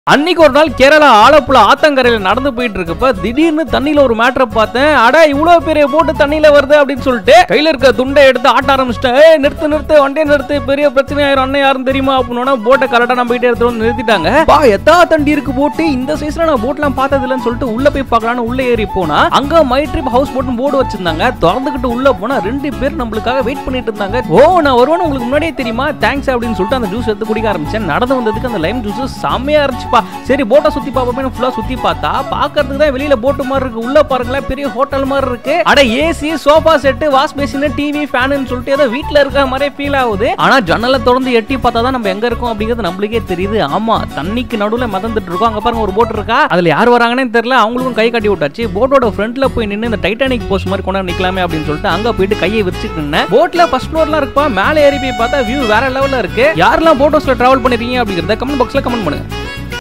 அன்னைக்கு ஒரு நாள் கேரளா ஆலப்புழா ஆத்தங்கரையில நடந்து போயிட்டு இருக்கப்ப திடீர்னு தண்ணியில ஒரு மேட்டரை பார்த்தேன் அட இவ்வளவு பெரிய போட்டு தண்ணியில வருது அப்படின்னு சொல்லிட்டு கையில இருக்க துண்டை எடுத்து ஆட்ட ஆரம்பிச்சிட்டேன் "ஏய், நிறுத்து நிறுத்து வண்டியை நிறுத்து பெரிய பிரச்சனை ஆயிரும் அண்ணன் யாரும் தெரியுமா அப்படின்னு போட்டை கரெக்டா நம்ம போயிட்டு எடுத்து வந்து நிறுத்திட்டாங்க பா எத்தா தண்டி இருக்கு போட்டு இந்த சைஸ்ல நான் போட்லாம் பார்த்தது இல்லைன்னு சொல்லிட்டு உள்ள போய் பார்க்கலாம்னு உள்ள ஏறி போனா அங்க மை ட்ரிப் ஹவுஸ் போட்னு போர்டு வச்சிருந்தாங்க திறந்துக்கிட்டு உள்ள போனா ரெண்டு பேர் நம்மளுக்காக வெயிட் பண்ணிட்டு இருந்தாங்க ஓ நான் வருவேன்னு உங்களுக்கு முன்னாடியே தெரியுமா தேங்க்ஸ் அப்படின்னு சொல்லிட்டு அந்த ஜூஸ் எடுத்து குடிக்க ஆரம்பிச்சேன் நடந்து வந்ததுக்கு அந்த லைம் ஜூஸ் செம்மையா இருந்துச்சுப்பா சரி போட்டை சுத்தி பார்ப்போமே ஃபுல்லா சுத்தி பார்த்தா பாக்குறதுக்கு தான் வெளியில போட்டு மாதிரி இருக்கு உள்ள பாருங்களேன் பெரிய ஹோட்டல் மாதிரி இருக்கு அட AC sofa set wash basin TV ஃபேனுன்னு சொல்லிட்டு ஏதோ வீட்ல இருக்க மாதிரியே ஃபீல் ஆகுது ஆனா ஜன்னலை திறந்து எட்டி பார்த்தா தான் நம்ம எங்க இருக்கோம் அப்படிங்கிறது நம்மளுக்கே தெரியுது ஆமா தண்ணிக்கு நடுவுல மிதந்துட்டு இருக்கோம் அங்க பாருங்க ஒரு போட் இருக்கா அதுல யார் வராங்கன்னே தெரியல அவங்களுக்கும் கை காட்டி விட்டாச்சு போட்டோட ஃப்ரண்ட்ல போய் நின்று இந்த டைட்டானிக் போஸ்ட் மாதிரி கொண்டு நிக்கலாமே அப்படின்னு சொல்லிட்டு அங்க போயிட்டு கையை விரிச்சிட்டு நின்னேன் போட்ல ஃபர்ஸ்ட் ஃப்ளோர்லாம் இருக்குப்பா மேலே ஏறி போய் பார்த்தா வியூ வேற லெவல்ல இருக்கு யாரெல்லாம் போட் ஹவுஸ்ல டிராவல் பண்ணிருக்கீங்க அப்படிங்கறத கமெண்ட் பாக்ஸ்ல கமெண்ட் பண்ணுங்க